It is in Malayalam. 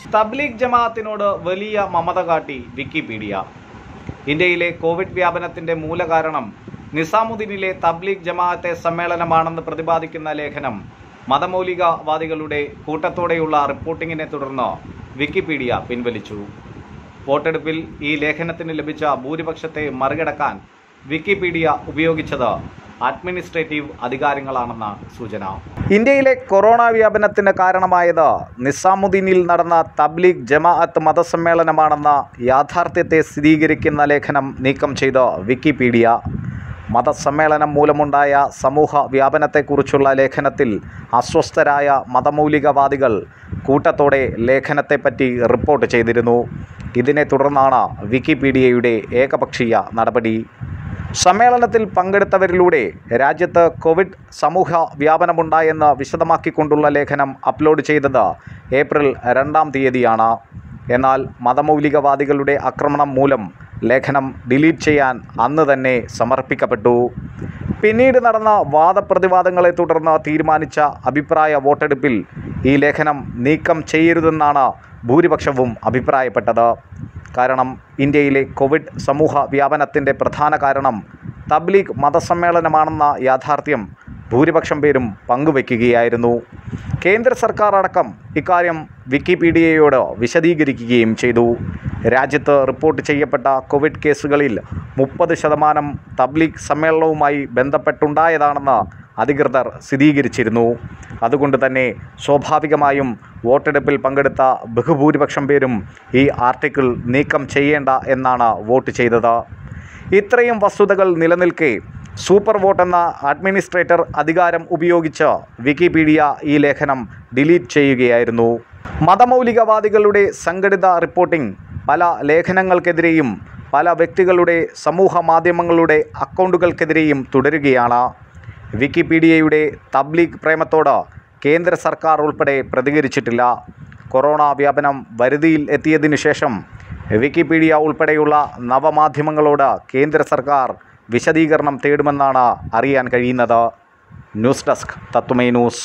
തബ്ലീഗ് ജമാഅത്തിനോട് വലിയ മമത കാട്ടി വിക്കിപീഡിയ ഇന്ത്യയിലെ കോവിഡ് വ്യാപനത്തിന്റെ മൂലകാരണം നിസാമുദ്ദീനിലെ തബ്ലീഗ് ജമാഅത്തെ സമ്മേളനമാണെന്ന് പ്രതിപാദിക്കുന്ന ലേഖനം മതമൗലികവാദികളുടെ കൂട്ടത്തോടെയുള്ള റിപ്പോർട്ടിങ്ങിനെ തുടർന്ന് വിക്കിപീഡിയ പിൻവലിച്ചു വോട്ടെടുപ്പിൽ ഈ ലേഖനത്തിന് ലഭിച്ച ഭൂരിപക്ഷത്തെ മറികടക്കാൻ വിക്കിപീഡിയ ഉപയോഗിച്ചത് അഡ്മിനിസ്ട്രേറ്റീവ് അധികാരങ്ങളാണെന്ന സൂചന ഇന്ത്യയിലെ കൊറോണ വ്യാപനത്തിന് കാരണമായത് നിസാമുദ്ദീനിൽ നടന്ന തബ്ലീഗ് ജമാഅത്ത് മതസമ്മേളനമാണെന്ന യാഥാർത്ഥ്യത്തെ സ്ഥിരീകരിക്കുന്ന ലേഖനം നീക്കം ചെയ്ത് വിക്കിപീഡിയ മതസമ്മേളനം മൂലമുണ്ടായ സമൂഹ വ്യാപനത്തെക്കുറിച്ചുള്ള ലേഖനത്തിൽ അസ്വസ്ഥരായ മതമൗലികവാദികൾ കൂട്ടത്തോടെ ലേഖനത്തെപ്പറ്റി റിപ്പോർട്ട് ചെയ്തിരുന്നു ഇതിനെ തുടർന്നാണ് വിക്കിപീഡിയയുടെ ഏകപക്ഷീയ നടപടി സമ്മേളനത്തിൽ പങ്കെടുത്തവരിലൂടെ രാജ്യത്ത് കോവിഡ് സമൂഹ വ്യാപനമുണ്ടായെന്ന് വിശദമാക്കിക്കൊണ്ടുള്ള ലേഖനം അപ്ലോഡ് ചെയ്തത് ഏപ്രിൽ രണ്ടാം തീയതിയാണ് എന്നാൽ മതമൗലികവാദികളുടെ ആക്രമണം മൂലം ലേഖനം ഡിലീറ്റ് ചെയ്യാൻ അന്ന് തന്നെ സമർപ്പിക്കപ്പെട്ടു പിന്നീട് നടന്ന വാദപ്രതിവാദങ്ങളെ തുടർന്ന് തീരുമാനിച്ച അഭിപ്രായ വോട്ടെടുപ്പിൽ ഈ ലേഖനം നീക്കം ചെയ്യരുതെന്നാണ് ഭൂരിപക്ഷവും അഭിപ്രായപ്പെട്ടത് കാരണം ഇന്ത്യയിലെ കോവിഡ് സമൂഹ വ്യാപനത്തിൻ്റെ പ്രധാന കാരണം തബ്ലീഗ് മതസമ്മേളനമാണെന്ന യാഥാർത്ഥ്യം ഭൂരിപക്ഷം പേരും പങ്കുവയ്ക്കുകയായിരുന്നു കേന്ദ്ര സർക്കാർ അടക്കം ഇക്കാര്യം വിക്കിപീഡിയയോട് വിശദീകരിക്കുകയും ചെയ്തു രാജ്യത്ത് റിപ്പോർട്ട് ചെയ്യപ്പെട്ട കോവിഡ് കേസുകളിൽ മുപ്പത് ശതമാനം തബ്ലീഗ് സമ്മേളനവുമായി ബന്ധപ്പെട്ടുണ്ടായതാണെന്ന് അധികൃതർ സ്ഥിരീകരിച്ചിരുന്നു അതുകൊണ്ട് തന്നെ സ്വാഭാവികമായും വോട്ടെടുപ്പിൽ പങ്കെടുത്ത ബഹുഭൂരിപക്ഷം പേരും ഈ ആർട്ടിക്കിൾ നീക്കം ചെയ്യേണ്ട എന്നാണ് വോട്ട് ചെയ്തത് ഇത്രയും വസ്തുതകൾ നിലനിൽക്കെ സൂപ്പർ വോട്ട് എന്ന അഡ്മിനിസ്ട്രേറ്റർ അധികാരം ഉപയോഗിച്ച് വിക്കിപീഡിയ ഈ ലേഖനം ഡിലീറ്റ് ചെയ്യുകയായിരുന്നു മതമൗലികവാദികളുടെ സംഘടിത റിപ്പോർട്ടിംഗ് പല ലേഖനങ്ങൾക്കെതിരെയും പല വ്യക്തികളുടെ സമൂഹ മാധ്യമങ്ങളുടെ അക്കൗണ്ടുകൾക്കെതിരെയും തുടരുകയാണ് വിക്കിപീഡിയയുടെ തബ്ലീഗ് പ്രേമത്തോട് കേന്ദ്ര സർക്കാർ ഉൾപ്പെടെ പ്രതികരിച്ചിട്ടില്ല കൊറോണ വ്യാപനം വരുതിയിൽ എത്തിയതിനു ശേഷം വിക്കിപീഡിയ ഉൾപ്പെടെയുള്ള നവമാധ്യമങ്ങളോട് കേന്ദ്ര സർക്കാർ വിശദീകരണം തേടുമെന്നാണ് അറിയാൻ കഴിയുന്നത് ന്യൂസ് ഡെസ്ക് തത്വമേ ന്യൂസ്